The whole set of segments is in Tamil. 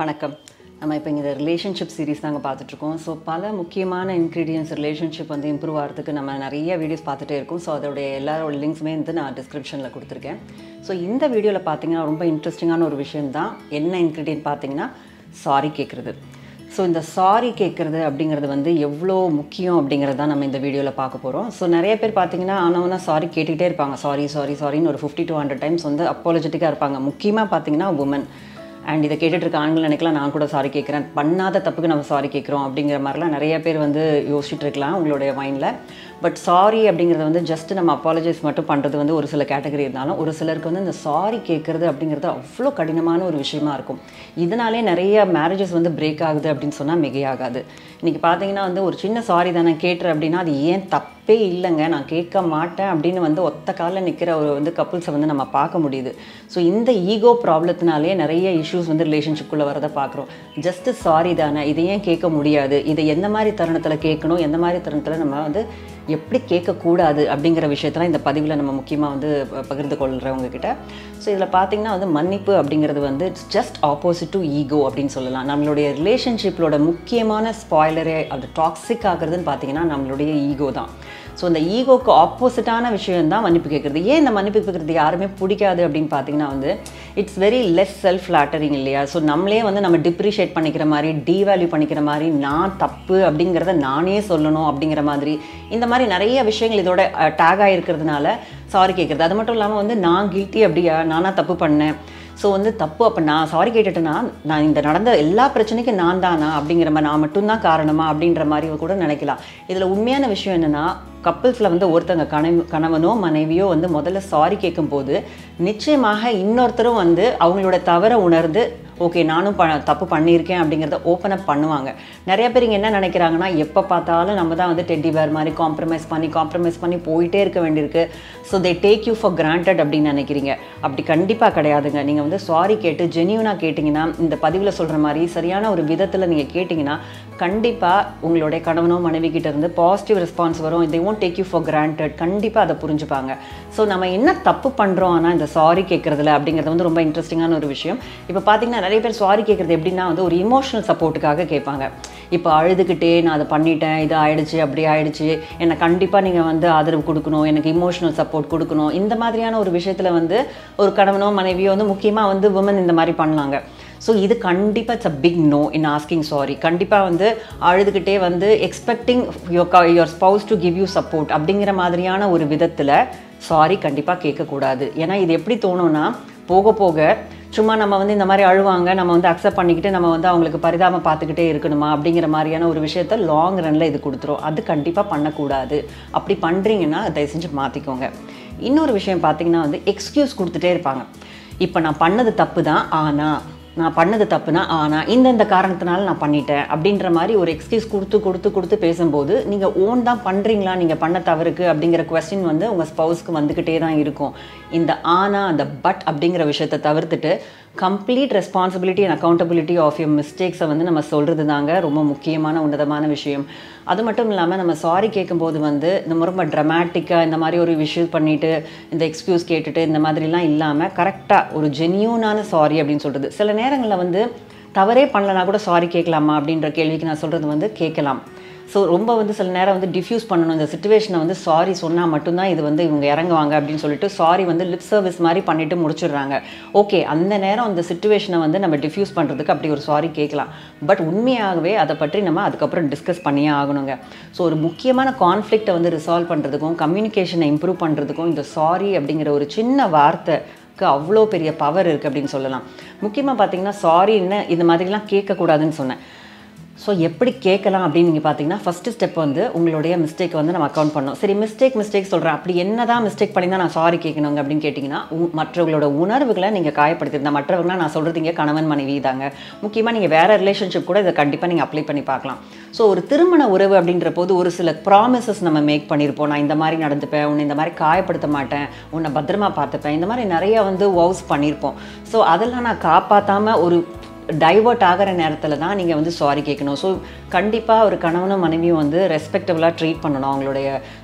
வணக்கம் நம்ம இப்போ இங்கே ரிலேஷன்ஷிப் சீரிஸ் தாங்க பார்த்துட்ருக்கோம் ஸோ பல முக்கியமான இன்க்ரீடியன்ஸ் ரிலேஷன்ஷிப் வந்து இம்ப்ரூவ் ஆகிறதுக்கு நம்ம நிறைய வீடியோஸ் பார்த்துட்டே இருக்கோம் ஸோ அதோடைய எல்லாரோட லிங்க்ஸுமே வந்து நான் டிஸ்கிரிப்ஷனில் கொடுத்துருக்கேன் ஸோ இந்த வீடியோவில் பார்த்தீங்கன்னா ரொம்ப இன்ட்ரெஸ்டிங்கான ஒரு விஷயம் தான் என்ன இன்க்ரீடியன்ட் பார்த்தீங்கன்னா சாரி கேட்குறது ஸோ இந்த சாரி கேட்குறது அப்படிங்கிறது வந்து எவ்வளோ முக்கியம் அப்படிங்கிறது தான் நம்ம இந்த வீடியோவில் பார்க்க போகிறோம் ஸோ நிறைய பேர் பார்த்தீங்கன்னா ஆனவனா சாரி கேட்டுக்கிட்டே இருப்பாங்க சாரி சாரி சாரின்னு ஒரு ஃபிஃப்டி டூ ஹண்ட்ரட் டைம்ஸ் வந்து அப்பாலஜெட்டிக்காக இருப்பாங்க முக்கியமாக பார்த்தீங்கன்னா உமன் அண்ட் இதை கேட்டுட்டு இருக்க ஆண்கள் நினைக்கலாம் நான் கூட சாரி கேட்குறேன் பண்ணாத தப்புக்கு நம்ம சாரி கேட்குறோம் அப்படிங்கிற மாதிரிலாம் நிறைய பேர் வந்து யோசிச்சுட்டு இருக்கலாம் உங்களுடைய மைண்டில் பட் சாரி அப்படிங்கிறது வந்து ஜஸ்ட் நம்ம அப்பாலஜைஸ் மட்டும் பண்ணுறது வந்து ஒரு சில கேட்டகரி இருந்தாலும் ஒரு சிலருக்கு வந்து இந்த சாரி கேட்குறது அப்படிங்கிறது அவ்வளோ கடினமான ஒரு விஷயமா இருக்கும் இதனாலே நிறைய மேரேஜஸ் வந்து பிரேக் ஆகுது அப்படின்னு சொன்னால் மிகையாகாது இன்றைக்கி பார்த்தீங்கன்னா வந்து ஒரு சின்ன சாரி தானே கேட்டுரு அப்படின்னா அது ஏன் தப்பே இல்லைங்க நான் கேட்க மாட்டேன் அப்படின்னு வந்து ஒத்த காலில் நிற்கிற ஒரு வந்து கப்புள்ஸை வந்து நம்ம பார்க்க முடியுது ஸோ இந்த ஈகோ ப்ராப்ளத்தினாலே நிறைய இஷ்யூஸ் வந்து ரிலேஷன்ஷிப்குள்ளே வரதை பார்க்குறோம் ஜஸ்ட் சாரி தானே இதை ஏன் கேட்க முடியாது இதை எந்த மாதிரி தருணத்தில் கேட்கணும் எந்த மாதிரி தருணத்தில் நம்ம வந்து எப்படி கேட்கக்கூடாது அப்படிங்கிற விஷயத்தெல்லாம் இந்த பதிவில் நம்ம முக்கியமாக வந்து ப- பகிர்ந்து கொள்கிறவங்க கிட்ட ஸோ இதில் பார்த்தீங்கன்னா வந்து மன்னிப்பு அப்படிங்கிறது வந்து ஜஸ்ட் ஆப்போசிட் டு ஈகோ அப்படின்னு சொல்லலாம் நம்மளுடைய ரிலேஷன்ஷிப்போட முக்கியமான ஸ்பாய்லரே அது டாக்ஸிக் ஆகுறதுன்னு பார்த்தீங்கன்னா நம்மளுடைய ஈகோ தான் ஸோ இந்த ஈகோக்கு ஆப்போசிட்டான விஷயம் தான் மன்னிப்பு கேட்குறது ஏன் இந்த மன்னிப்பு கேட்குறது யாருமே பிடிக்காது அப்படின்னு பார்த்தீங்கன்னா வந்து it's very less self flattering இல்லையா ஸோ நம்மளே வந்து நம்ம டிப்ரிஷியேட் பண்ணிக்கிற மாதிரி டீவேல்யூ பண்ணிக்கிற மாதிரி நான் தப்பு அப்படிங்கிறத நானே சொல்லணும் அப்படிங்கிற மாதிரி இந்த மாதிரி நிறைய விஷயங்கள் இதோட டேக் ஆகிருக்கிறதுனால சாரி கேட்குறது அது மட்டும் இல்லாமல் வந்து நான் கில்ட்டி அப்படியா நானா தப்பு பண்ணேன் ஸோ வந்து தப்பு அப்போ நான் சாரி கேட்டுட்டேன்னா நான் இந்த நடந்த எல்லா பிரச்சனைக்கும் நான் தானா அப்படிங்கிற மாதிரி நான் மட்டும்தான் காரணமா அப்படின்ற மாதிரி கூட நினைக்கலாம் இதில் உண்மையான விஷயம் என்னென்னா கப்பிள்ஸில் வந்து ஒருத்தங்க கணவ கணவனோ மனைவியோ வந்து முதல்ல சாரி கேட்கும்போது நிச்சயமாக இன்னொருத்தரும் வந்து அவங்களோட தவறை உணர்ந்து ஓகே நானும் ப தப்பு பண்ணியிருக்கேன் அப்படிங்கிறத ஓப்பன் அப் பண்ணுவாங்க நிறைய பேர் இங்கே என்ன நினைக்கிறாங்கன்னா எப்போ பார்த்தாலும் நம்ம தான் வந்து டெட்டி பேர் மாதிரி காம்ப்ரமைஸ் பண்ணி காம்ப்ரமைஸ் பண்ணி போயிட்டே இருக்க வேண்டியிருக்கு so they take you for granted அப்படின்னு நினைக்கிறீங்க அப்படி கண்டிப்பாக கிடையாதுங்க நீங்கள் வந்து சாரி கேட்டு ஜெனியூனாக கேட்டிங்கன்னா இந்த பதிவில் சொல்கிற மாதிரி சரியான ஒரு விதத்தில் நீங்கள் கேட்டிங்கன்னா கண்டிப்பாக உங்களுடைய கணவனோ மனைவி கிட்ட இருந்து பாசிட்டிவ் ரெஸ்பான்ஸ் வரும் they won't take you for granted கண்டிப்பாக அதை புரிஞ்சுப்பாங்க ஸோ நம்ம என்ன தப்பு பண்ணுறோம் ஆனால் இந்த சாரி கேட்குறதுல அப்படிங்கிறது வந்து ரொம்ப இன்ட்ரெஸ்டிங்கான ஒரு விஷயம் இப்போ பார்த்தீங்கன்னா நிறைய பேர் சாரி கேட்குறது எப்படின்னா வந்து ஒரு இமோஷனல் சப்போர்ட்டுக்காக கேட்பாங்க இப்போ அழுதுகிட்டே நான் அதை பண்ணிட்டேன் இது ஆயிடுச்சு அப்படி ஆயிடுச்சு என்னை கண்டிப்பாக நீங்கள் வந்து ஆதரவு கொடுக்கணும் எனக்கு இமோஷனல் சப்போர்ட் கொடுக்கணும் இந்த மாதிரியான ஒரு விஷயத்தில் வந்து ஒரு கணவனோ மனைவியோ வந்து முக்கியமாக வந்து உமன் இந்த மாதிரி பண்ணலாங்க ஸோ இது கண்டிப்பாக it's a big no in asking sorry கண்டிப்பாக வந்து அழுதுகிட்டே வந்து expecting your your spouse to give you support அப்படிங்கிற மாதிரியான ஒரு விதத்தில் சாரி கண்டிப்பாக கேட்கக்கூடாது ஏன்னா இது எப்படி தோணும்னா போக போக சும்மா நம்ம வந்து இந்த மாதிரி அழுவாங்க நம்ம வந்து அக்செப்ட் பண்ணிக்கிட்டு நம்ம வந்து அவங்களுக்கு பரிதாபம் பார்த்துக்கிட்டே இருக்கணுமா அப்படிங்கிற மாதிரியான ஒரு விஷயத்த லாங் ரன்ல இது கொடுத்துரும் அது கண்டிப்பாக பண்ணக்கூடாது அப்படி பண்ணுறீங்கன்னா தயவு செஞ்சு மாற்றிக்கோங்க இன்னொரு விஷயம் பார்த்தீங்கன்னா வந்து எக்ஸ்கியூஸ் கொடுத்துட்டே இருப்பாங்க இப்போ நான் பண்ணது தப்பு தான் ஆனால் நான் பண்ணது தப்புனா ஆனால் இந்தந்த காரணத்தினால நான் பண்ணிட்டேன் அப்படின்ற மாதிரி ஒரு எக்ஸ்கியூஸ் கொடுத்து கொடுத்து கொடுத்து பேசும்போது நீங்கள் ஓன் தான் பண்ணுறீங்களா நீங்கள் பண்ண தவறுக்கு அப்படிங்கிற கொஸ்டின் வந்து உங்கள் ஸ்பவுஸ்க்கு வந்துக்கிட்டே தான் இருக்கும் இந்த ஆனா அந்த பட் அப்படிங்கிற விஷயத்தை தவிர்த்துட்டு complete responsibility and accountability of your மிஸ்டேக்ஸை வந்து நம்ம சொல்கிறது தாங்க ரொம்ப முக்கியமான உன்னதமான விஷயம் அது மட்டும் இல்லாமல் நம்ம சாரி கேட்கும்போது வந்து நம்ம ரொம்ப ட்ரமாட்டிக்காக இந்த மாதிரி ஒரு விஷயம் பண்ணிட்டு இந்த எக்ஸ்கியூஸ் கேட்டுட்டு இந்த மாதிரிலாம் இல்லாமல் கரெக்டாக ஒரு ஜென்யூனான சாரி அப்படின்னு சொல்கிறது சில நேரங்களில் வந்து தவறே பண்ணலனா கூட சாரி கேட்கலாமா அப்படின்ற கேள்விக்கு நான் சொல்கிறது வந்து கேட்கலாம் ஸோ ரொம்ப வந்து சில நேரம் வந்து டிஃப்யூஸ் பண்ணணும் இந்த சுச்சுவேஷனை வந்து சாரி சொன்னால் மட்டும்தான் இது வந்து இவங்க இறங்குவாங்க அப்படின்னு சொல்லிட்டு சாரி வந்து லிப் சர்வீஸ் மாதிரி பண்ணிட்டு முடிச்சிடுறாங்க ஓகே அந்த நேரம் அந்த சுச்சுவேஷனை வந்து நம்ம டிஃப்யூஸ் பண்ணுறதுக்கு அப்படி ஒரு சாரி கேட்கலாம் பட் உண்மையாகவே அதை பற்றி நம்ம அதுக்கப்புறம் டிஸ்கஸ் பண்ணியே ஆகணுங்க ஸோ ஒரு முக்கியமான கான்ஃப்ளிக்ட்டை வந்து ரிசால்வ் பண்ணுறதுக்கும் கம்யூனிகேஷனை இம்ப்ரூவ் பண்ணுறதுக்கும் இந்த சாரி அப்படிங்கிற ஒரு சின்ன வார்த்தை க்கு அவ்வளோ பெரிய பவர் இருக்குது அப்படின்னு சொல்லலாம் முக்கியமாக பார்த்தீங்கன்னா சாரின்னு இந்த மாதிரிலாம் கேட்கக்கூடாதுன்னு சொன்னேன் ஸோ எப்படி கேட்கலாம் அப்படின்னு நீங்கள் பார்த்தீங்கன்னா ஃபஸ்ட்டு ஸ்டெப் வந்து உங்களுடைய மிஸ்டேக் வந்து நம்ம அக்கௌண்ட் பண்ணணும் சரி மிஸ்டேக் மிஸ்டேக் சொல்கிறேன் அப்படி என்ன தான் மிஸ்டேக் பண்ணி தான் நான் சாரி கேட்கணுங்க அப்படின்னு கேட்டிங்கன்னா உ- மற்றவங்களோட உணர்வுகளை நீங்கள் காயப்படுத்திருந்தா மற்றவங்களாம் நான் சொல்கிறது இங்கே கணவன் மனைவி தாங்க முக்கியமாக நீங்கள் வேறு ரிலேஷன்ஷிப் கூட இதை கண்டிப்பாக நீங்கள் அப்ளை பண்ணி பார்க்கலாம் ஸோ ஒரு திருமண உறவு அப்படின்ற போது ஒரு சில ப்ராமிசஸ் நம்ம மேக் பண்ணியிருப்போம் நான் இந்த மாதிரி நடந்துப்பேன் உன்னை இந்த மாதிரி காயப்படுத்த மாட்டேன் உன்னை பத்திரமா பார்த்துப்பேன் இந்த மாதிரி நிறைய வந்து வவுஸ் பண்ணியிருப்போம் ஸோ அதெல்லாம் நான் காப்பாற்றாமல் ஒரு டைவர்ட் ஆகிற நேரத்தில் தான் நீங்கள் வந்து சாரி கேட்கணும் ஸோ கண்டிப்பாக ஒரு கணவனும் மனைவியும் வந்து ரெஸ்பெக்டபுளாக ட்ரீட் பண்ணணும் அவங்களுடைய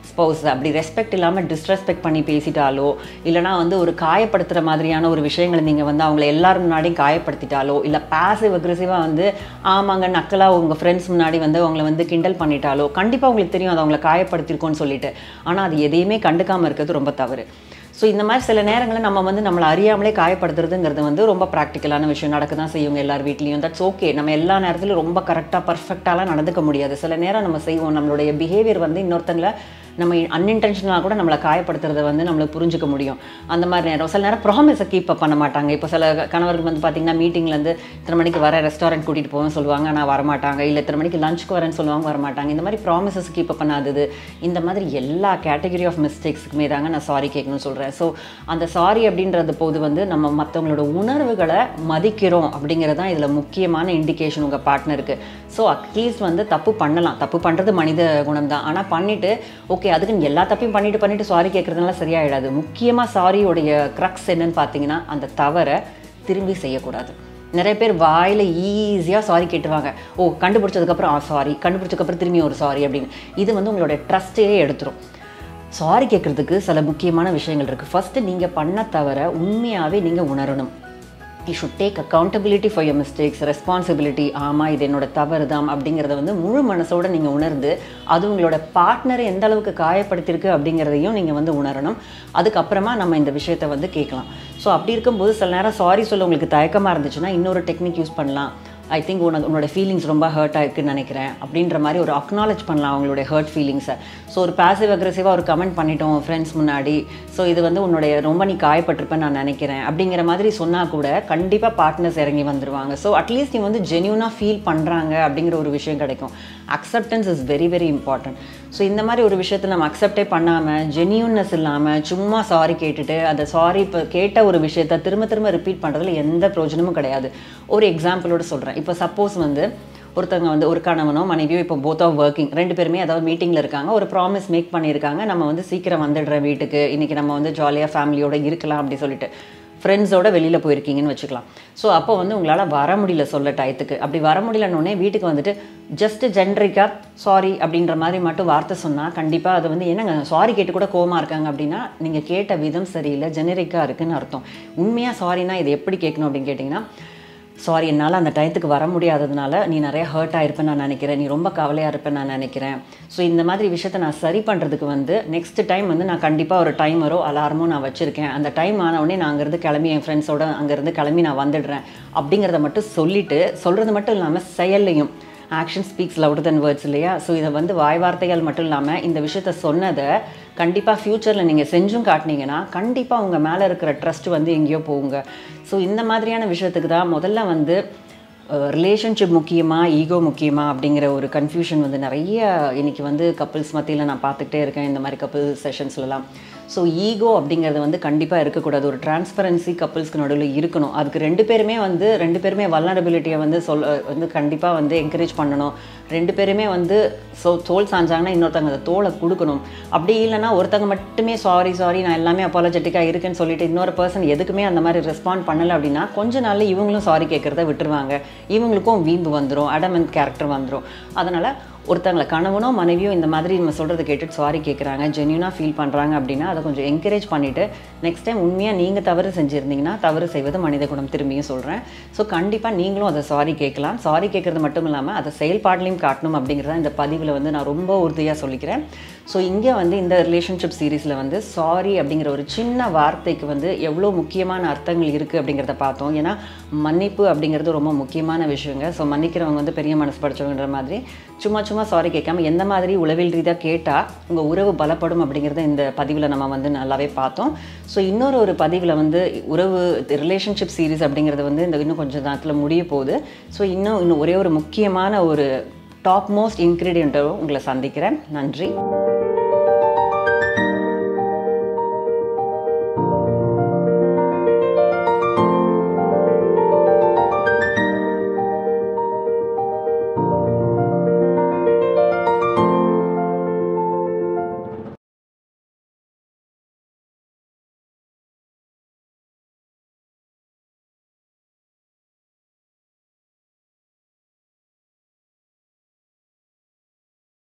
ஸ்பௌஸ் அப்படி ரெஸ்பெக்ட் இல்லாமல் டிஸ்ரெஸ்பெக்ட் பண்ணி பேசிட்டாலோ இல்லைனா வந்து ஒரு காயப்படுத்துகிற மாதிரியான ஒரு விஷயங்களை நீங்கள் வந்து அவங்கள எல்லாரும் முன்னாடியும் காயப்படுத்திட்டாலோ இல்லை பாசிவ் அக்ரெசிவாக வந்து ஆமாங்க நக்கலாக உங்கள் ஃப்ரெண்ட்ஸ் முன்னாடி வந்து அவங்கள வந்து கிண்டல் பண்ணிட்டாலோ கண்டிப்பாக உங்களுக்கு தெரியும் அது அவங்கள காயப்படுத்திருக்கோன்னு சொல்லிட்டு ஆனால் அது எதையுமே கண்டுக்காமல் இருக்கிறது ரொம்ப தவறு ஸோ இந்த மாதிரி சில நேரங்களில் நம்ம வந்து நம்மளை அறியாமலே காயப்படுத்துறதுங்கிறது வந்து ரொம்ப ப்ராக்டிக்கலான விஷயம் நடக்க தான் செய்யுங்க எல்லார் வீட்லேயும் தட்ஸ் ஓகே நம்ம எல்லா நேரத்துலையும் ரொம்ப கரெக்டாக பர்ஃபெக்டாலாம் நடந்துக்க முடியாது சில நேரம் நம்ம செய்வோம் நம்மளுடைய பிஹேவியர் வந்து இன்னொருத்தங்களை நம்ம அன்இன்டென்ஷனலாக கூட நம்மளை காயப்படுத்துறத வந்து நம்மளுக்கு புரிஞ்சுக்க முடியும் அந்த மாதிரி நேரம் சில நேரம் ப்ராமிஸை கீப் அப் பண்ண மாட்டாங்க இப்போ சில கணவர்கள் வந்து பார்த்தீங்கன்னா மீட்டிங்லேருந்து இத்தனை மணிக்கு வர ரெஸ்டாரண்ட் கூட்டிகிட்டு போவேன் சொல்லுவாங்க ஆனால் வரமாட்டாங்க இல்லை இத்தனை மணிக்கு லஞ்சுக்கு வரேன்னு சொல்லுவாங்க வரமாட்டாங்க இந்த மாதிரி ப்ராமிசஸ் கீப் அப் பண்ணாதது இந்த மாதிரி எல்லா கேட்டகரி ஆஃப் மிஸ்டேக்ஸுக்குமே தாங்க நான் சாரி கேட்கணும்னு சொல்கிறேன் ஸோ அந்த சாரி அப்படின்றது போது வந்து நம்ம மற்றவங்களோட உணர்வுகளை மதிக்கிறோம் அப்படிங்கிறது தான் இதில் முக்கியமான இண்டிகேஷன் உங்கள் பார்ட்னருக்கு ஸோ அட்லீஸ்ட் வந்து தப்பு பண்ணலாம் தப்பு பண்ணுறது மனித குணம் தான் ஆனால் பண்ணிவிட்டு ஓகே அதுக்குன்னு எல்லா தப்பையும் பண்ணிட்டு பண்ணிட்டு சாரி கேட்குறதுனால சரியாயிடாது முக்கியமாக சாரியோடைய க்ரக்ஸ் என்னன்னு பார்த்தீங்கன்னா அந்த தவறை திரும்பி செய்யக்கூடாது நிறைய பேர் வாயில் ஈஸியாக சாரி கேட்டுருவாங்க ஓ கண்டுபிடிச்சதுக்கப்புறம் ஆ சாரி கண்டுபிடிச்சதுக்கப்புறம் திரும்பி ஒரு சாரி அப்படின்னு இது வந்து உங்களோட ட்ரஸ்ட்டே எடுத்துரும் சாரி கேட்குறதுக்கு சில முக்கியமான விஷயங்கள் இருக்குது ஃபஸ்ட்டு நீங்கள் பண்ண தவிர உண்மையாகவே நீங்கள் உணரணும் you should take accountability for your mistakes responsibility ஆமாம் இது என்னோட தவறு தான் அப்படிங்கிறத வந்து முழு மனசோட நீங்கள் உணர்ந்து அது உங்களோட பார்ட்னரை எந்த அளவுக்கு காயப்படுத்தியிருக்கு அப்படிங்கிறதையும் நீங்கள் வந்து உணரணும் அதுக்கப்புறமா நம்ம இந்த விஷயத்தை வந்து கேட்கலாம் ஸோ அப்படி இருக்கும்போது சில நேரம் சாரி சொல்ல உங்களுக்கு தயக்கமாக இருந்துச்சுன்னா இன்னொரு டெக்னிக் யூஸ் பண்ணலாம் ஐ திங்க் உனக்கு உன்னோட ஃபீலிங்ஸ் ரொம்ப ஹர்ட் ஆயிருக்குன்னு நினைக்கிறேன் அப்படின்ற மாதிரி ஒரு அக்னாலேஜ் பண்ணலாம் அவங்களுடைய ஹர்ட் ஃபீலிங்ஸை ஸோ ஒரு பாசிவ் அக்ரெசிவாக ஒரு கமெண்ட் பண்ணிட்டோம் ஃப்ரெண்ட்ஸ் முன்னாடி ஸோ இது வந்து உன்னுடைய ரொம்ப நீ காயப்பட்டிருப்பேன் நான் நினைக்கிறேன் அப்படிங்கிற மாதிரி சொன்னால் கூட கண்டிப்பாக பார்ட்னர்ஸ் இறங்கி வந்துருவாங்க ஸோ அட்லீஸ்ட் நீ வந்து ஜென்யூனாக ஃபீல் பண்ணுறாங்க அப்படிங்கிற ஒரு விஷயம் கிடைக்கும் acceptance is very very important so இந்த மாதிரி ஒரு விஷயத்தை நம்ம அக்செப்டே பண்ணாமல் ஜென்யூன்னஸ் இல்லாமல் சும்மா சாரி கேட்டுட்டு அந்த சாரி இப்போ கேட்ட ஒரு விஷயத்த திரும்ப திரும்ப ரிப்பீட் பண்ணுறதுல எந்த பிரயோஜனமும் கிடையாது ஒரு எக்ஸாம்பிளோட சொல்கிறேன் இப்போ சப்போஸ் வந்து ஒருத்தவங்க வந்து ஒரு கணவனோ மனைவியோ இப்போ போத் ஆஃப் ஒர்க்கிங் ரெண்டு பேருமே அதாவது மீட்டிங்கில் இருக்காங்க ஒரு ப்ராமிஸ் மேக் பண்ணியிருக்காங்க நம்ம வந்து சீக்கிரம் வந்துடுறேன் வீட்டுக்கு இன்றைக்கி நம்ம வந்து ஜாலியாக ஃபேமிலியோட இருக்கலாம் அப்படி சொல்லிட்டு ஃப்ரெண்ட்ஸோட வெளியில் போயிருக்கீங்கன்னு வச்சுக்கலாம் ஸோ அப்போ வந்து உங்களால் வர முடியல சொல்ல டயத்துக்கு அப்படி வர முடியலன்னொடனே வீட்டுக்கு வந்துட்டு ஜஸ்ட் ஜென்ரிக்காக சாரி அப்படின்ற மாதிரி மட்டும் வார்த்தை சொன்னால் கண்டிப்பாக அது வந்து என்னங்க சாரி கேட்டு கூட கோவமாக இருக்காங்க அப்படின்னா நீங்கள் கேட்ட விதம் சரியில்லை ஜெனரிக்காக இருக்குன்னு அர்த்தம் உண்மையாக சாரினா இது எப்படி கேட்கணும் அப்படின்னு கேட்டிங்கன்னா சாரி என்னால் அந்த டயத்துக்கு வர முடியாததுனால நீ நிறைய ஹர்ட் ஆயிருப்பேன்னு நான் நினைக்கிறேன் நீ ரொம்ப கவலையாக இருப்பேன்னு நான் நினைக்கிறேன் ஸோ இந்த மாதிரி விஷயத்த நான் சரி பண்ணுறதுக்கு வந்து நெக்ஸ்ட் டைம் வந்து நான் கண்டிப்பாக ஒரு டைமரோ அலாரமோ நான் வச்சுருக்கேன் அந்த டைம் ஆன உடனே நான் அங்கேருந்து கிளம்பி என் ஃப்ரெண்ட்ஸோட அங்கேருந்து கிளம்பி நான் வந்துடுறேன் அப்படிங்கிறத மட்டும் சொல்லிவிட்டு சொல்கிறது மட்டும் இல்லாமல் செயல்லையும் action speaks louder than words இல்லையா ஸோ இதை வந்து வாய் வார்த்தைகள் மட்டும் இல்லாமல் இந்த விஷயத்த சொன்னதை கண்டிப்பாக ஃப்யூச்சரில் நீங்கள் செஞ்சும் காட்டினீங்கன்னா கண்டிப்பாக உங்கள் மேலே இருக்கிற ட்ரஸ்ட் வந்து எங்கேயோ போகுங்க ஸோ இந்த மாதிரியான விஷயத்துக்கு தான் முதல்ல வந்து ரிலேஷன்ஷிப் முக்கியமா ஈகோ முக்கியமா அப்படிங்கிற ஒரு கன்ஃபியூஷன் வந்து நிறைய இன்னைக்கு வந்து கப்புள்ஸ் மத்தியில் நான் பார்த்துக்கிட்டே இருக்கேன் இந்த மாதிரி கப்புள் செஷன்ஸ்லலாம் ஸோ ஈகோ அப்படிங்கிறது வந்து கண்டிப்பாக இருக்கக்கூடாது ஒரு டிரான்ஸ்பரன்சி கப்புள்ஸ்க்கு நடுவில் இருக்கணும் அதுக்கு ரெண்டு பேருமே வந்து ரெண்டு பேருமே வல்லரபிலிட்டியை வந்து சொல் வந்து கண்டிப்பாக வந்து என்கரேஜ் பண்ணணும் ரெண்டு பேருமே வந்து சோ தோல் சாஞ்சாங்கன்னா இன்னொருத்தவங்க அந்த தோலை கொடுக்கணும் அப்படி இல்லைன்னா ஒருத்தவங்க மட்டுமே சாரி சாரி நான் எல்லாமே அப்பாலஜெட்டிக்காக இருக்கேன்னு சொல்லிட்டு இன்னொரு பர்சன் எதுக்குமே அந்த மாதிரி ரெஸ்பாண்ட் பண்ணலை அப்படின்னா கொஞ்ச நாள்ல இவங்களும் சாரி கேட்குறத விட்டுருவாங்க இவங்களுக்கும் வீம்பு வந்துடும் அடமெண்ட் கேரக்டர் வந்துடும் அதனால் ஒருத்தங்களை கணவனோ மனைவியோ இந்த மாதிரி நம்ம சொல்கிறத கேட்டுட்டு சாரி கேட்குறாங்க ஜென்யூனாக ஃபீல் பண்ணுறாங்க அப்படின்னா அதை கொஞ்சம் என்கரேஜ் பண்ணிவிட்டு நெக்ஸ்ட் டைம் உண்மையாக நீங்கள் தவறு செஞ்சுருந்தீங்கன்னா தவறு செய்வது மனித குணம் திரும்பியும் சொல்கிறேன் ஸோ கண்டிப்பாக நீங்களும் அதை சாரி கேட்கலாம் சாரி கேட்குறது மட்டும் இல்லாமல் அதை செயல்பாடுலையும் காட்டணும் அப்படிங்கிறத இந்த பதிவில் வந்து நான் ரொம்ப உறுதியாக சொல்லிக்கிறேன் ஸோ இங்கே வந்து இந்த ரிலேஷன்ஷிப் சீரீஸில் வந்து சாரி அப்படிங்கிற ஒரு சின்ன வார்த்தைக்கு வந்து எவ்வளோ முக்கியமான அர்த்தங்கள் இருக்குது அப்படிங்கிறத பார்த்தோம் ஏன்னா மன்னிப்பு அப்படிங்கிறது ரொம்ப முக்கியமான விஷயங்க ஸோ மன்னிக்கிறவங்க வந்து பெரிய மனசு படிச்சவங்கன்ற மாதிரி சும்மா சும்மா சாரி கேட்காம எந்த மாதிரி உளவில் ரீதியாக கேட்டால் உங்கள் உறவு பலப்படும் அப்படிங்கிறத இந்த பதிவில் நம்ம வந்து நல்லாவே பார்த்தோம் ஸோ இன்னொரு ஒரு பதிவில் வந்து உறவு ரிலேஷன்ஷிப் சீரீஸ் அப்படிங்கிறது வந்து இந்த இன்னும் கொஞ்சம் நேரத்தில் முடிய போகுது ஸோ இன்னும் இன்னும் ஒரே ஒரு முக்கியமான ஒரு டாப் மோஸ்ட் இன்க்ரீடியண்ட்டோ உங்களை சந்திக்கிறேன் நன்றி